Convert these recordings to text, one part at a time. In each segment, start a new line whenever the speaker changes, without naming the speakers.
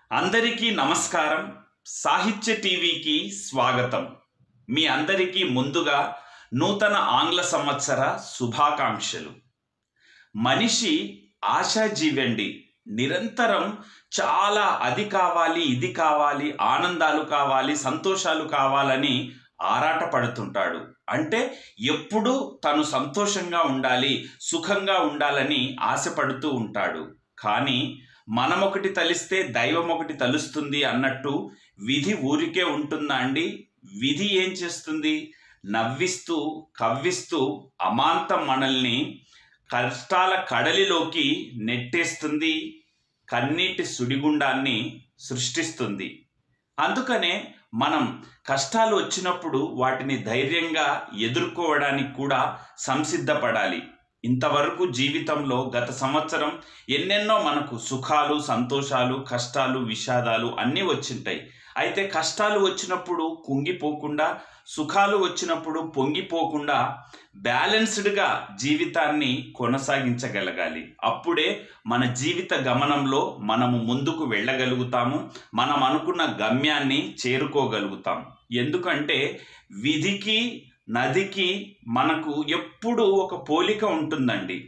అందరికీ నమస్కారం సాహిత్య టీవీకి స్వాగతం మీ అందరికీ ముందుగా నూతన ఆంగ్ల సంవత్సర శుభాకాంక్షలు మనిషి ఆశాజీవండి నిరంతరం చాలా అది కావాలి ఇది కావాలి ఆనందాలు కావాలి సంతోషాలు కావాలని ఆరాట పడుతుంటాడు అంటే ఎప్పుడూ తను సంతోషంగా ఉండాలి సుఖంగా ఉండాలని ఆశపడుతూ ఉంటాడు కానీ మనం ఒకటి తలిస్తే దైవం ఒకటి తలుస్తుంది అన్నట్టు విధి ఊరికే ఉంటుందా అండి విధి ఏం చేస్తుంది నవ్విస్తూ కవ్విస్తూ అమాంతం మనల్ని కష్టాల కడలిలోకి నెట్టేస్తుంది కన్నీటి సుడిగుండాన్ని సృష్టిస్తుంది అందుకనే మనం కష్టాలు వచ్చినప్పుడు వాటిని ధైర్యంగా ఎదుర్కోవడానికి కూడా సంసిద్ధపడాలి ఇంతవరకు జీవితంలో గత సంవత్సరం ఎన్నెన్నో మనకు సుఖాలు సంతోషాలు కష్టాలు విషాదాలు అన్నీ వచ్చింటాయి అయితే కష్టాలు వచ్చినప్పుడు కుంగిపోకుండా సుఖాలు వచ్చినప్పుడు పొంగిపోకుండా బ్యాలెన్స్డ్గా జీవితాన్ని కొనసాగించగలగాలి అప్పుడే మన జీవిత గమనంలో మనము ముందుకు వెళ్ళగలుగుతాము మనం అనుకున్న గమ్యాన్ని చేరుకోగలుగుతాం ఎందుకంటే విధికి నదికి మనకు ఎప్పుడూ ఒక పోలిక ఉంటుందండి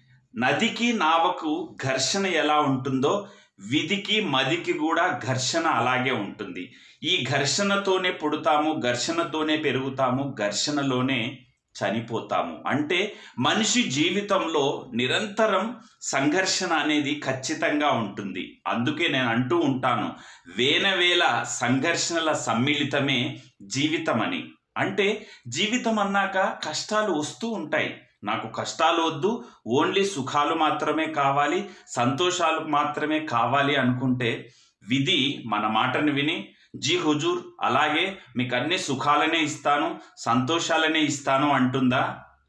నదికి నావకు ఘర్షణ ఎలా ఉంటుందో విధికి మదికి కూడా ఘర్షణ అలాగే ఉంటుంది ఈ ఘర్షణతోనే పుడతాము ఘర్షణతోనే పెరుగుతాము ఘర్షణలోనే చనిపోతాము అంటే మనిషి జీవితంలో నిరంతరం సంఘర్షణ అనేది ఖచ్చితంగా ఉంటుంది అందుకే నేను అంటూ ఉంటాను వేనవేల సంఘర్షణల సమ్మిళితమే జీవితం అని అంటే జీవితం అన్నాక కష్టాలు వస్తూ ఉంటాయి నాకు కష్టాలు వద్దు ఓన్లీ సుఖాలు మాత్రమే కావాలి సంతోషాలు మాత్రమే కావాలి అనుకుంటే విధి మన మాటను విని జీ హుజూర్ అలాగే మీకు అన్ని సుఖాలనే ఇస్తాను సంతోషాలనే ఇస్తాను అంటుందా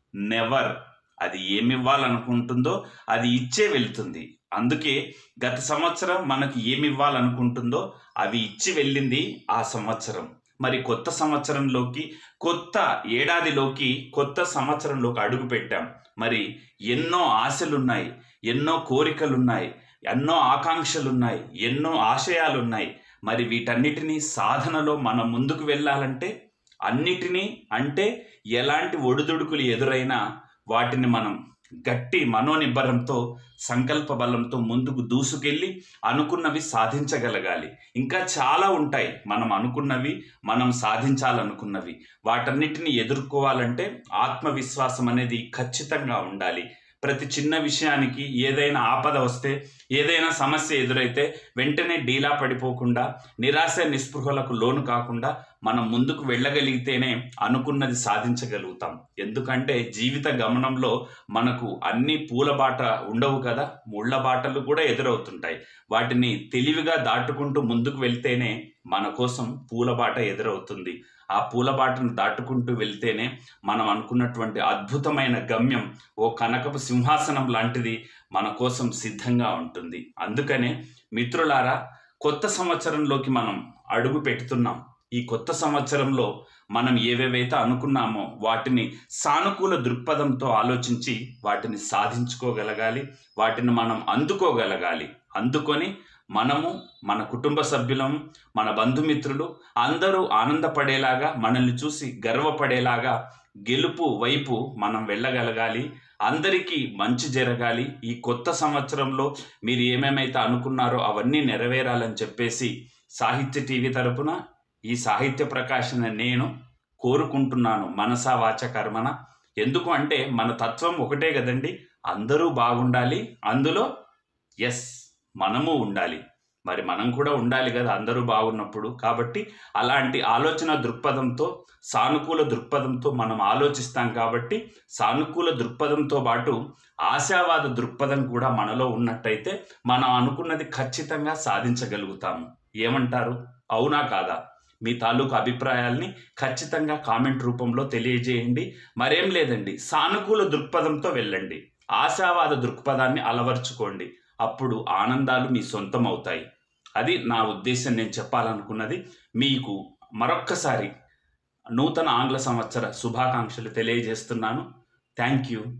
నెవర్ అది ఏమి ఇవ్వాలనుకుంటుందో అది ఇచ్చే వెళ్తుంది అందుకే గత సంవత్సరం మనకు ఏమి ఇవ్వాలనుకుంటుందో అవి ఇచ్చి వెళ్ళింది ఆ సంవత్సరం మరి కొత్త సంవత్సరంలోకి కొత్త ఏడాదిలోకి కొత్త సంవత్సరంలోకి అడుగు పెట్టాం మరి ఎన్నో ఆశలున్నాయి ఎన్నో కోరికలున్నాయి ఎన్నో ఆకాంక్షలున్నాయి ఎన్నో ఆశయాలున్నాయి మరి వీటన్నిటినీ సాధనలో మనం ముందుకు వెళ్ళాలంటే అన్నిటినీ అంటే ఎలాంటి ఒడిదుడుకులు ఎదురైనా వాటిని మనం గట్టి మనోనిబ్బరంతో సంకల్ప బలంతో ముందుకు దూసుకెళ్ళి అనుకున్నవి సాధించగలగాలి ఇంకా చాలా ఉంటాయి మనం అనుకున్నవి మనం సాధించాలనుకున్నవి వాటన్నిటిని ఎదుర్కోవాలంటే ఆత్మవిశ్వాసం అనేది ఖచ్చితంగా ఉండాలి ప్రతి చిన్న విషయానికి ఏదైనా ఆపద వస్తే ఏదైనా సమస్య ఎదురైతే వెంటనే డీలా పడిపోకుండా నిరాశ నిస్పృహలకు లోను కాకుండా మనం ముందుకు వెళ్ళగలిగితేనే అనుకున్నది సాధించగలుగుతాం ఎందుకంటే జీవిత గమనంలో మనకు అన్ని పూల బాట ఉండవు కదా ముళ్ళ బాటలు కూడా ఎదురవుతుంటాయి వాటిని తెలివిగా దాటుకుంటూ ముందుకు వెళ్తేనే మన కోసం పూల బాట ఎదురవుతుంది ఆ పూల బాటను దాటుకుంటూ వెళ్తేనే మనం అనుకున్నటువంటి అద్భుతమైన గమ్యం ఓ కనకపు సింహాసనం లాంటిది మన కోసం సిద్ధంగా ఉంటుంది అందుకనే మిత్రులారా కొత్త సంవత్సరంలోకి మనం అడుగు పెడుతున్నాం ఈ కొత్త సంవత్సరంలో మనం ఏవేవైతే అనుకున్నామో వాటిని సానుకూల దృక్పథంతో ఆలోచించి వాటిని సాధించుకోగలగాలి వాటిని మనం అందుకోగలగాలి అందుకొని మనము మన కుటుంబ సభ్యులము మన బంధుమిత్రులు అందరూ ఆనందపడేలాగా మనల్ని చూసి గర్వపడేలాగా గెలుపు వైపు మనం వెళ్ళగలగాలి అందరికీ మంచి జరగాలి ఈ కొత్త సంవత్సరంలో మీరు ఏమేమైతే అనుకున్నారో అవన్నీ నెరవేరాలని చెప్పేసి సాహిత్య టీవీ తరపున ఈ సాహిత్య ప్రకాశన నేను కోరుకుంటున్నాను మనసా వాచ కర్మన ఎందుకు అంటే మన తత్వం ఒకటే కదండి అందరూ బాగుండాలి అందులో ఎస్ మనము ఉండాలి మరి మనం కూడా ఉండాలి కదా అందరూ బాగున్నప్పుడు కాబట్టి అలాంటి ఆలోచన దృక్పథంతో సానుకూల దృక్పథంతో మనం ఆలోచిస్తాం కాబట్టి సానుకూల దృక్పథంతో పాటు ఆశావాద దృక్పథం కూడా మనలో ఉన్నట్టయితే మనం అనుకున్నది ఖచ్చితంగా సాధించగలుగుతాము ఏమంటారు అవునా కాదా మీ తాలూకు అభిప్రాయాల్ని ఖచ్చితంగా కామెంట్ రూపంలో తెలియజేయండి మరేం లేదండి సానుకూల దృక్పథంతో వెళ్ళండి ఆశావాద దృక్పథాన్ని అలవర్చుకోండి అప్పుడు ఆనందాలు మీ సొంతం అవుతాయి అది నా ఉద్దేశం నేను చెప్పాలనుకున్నది మీకు మరొక్కసారి నూతన ఆంగ్ల సంవత్సర శుభాకాంక్షలు తెలియజేస్తున్నాను thank you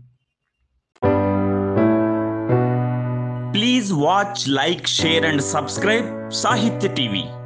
please watch like share and subscribe Sahitya TV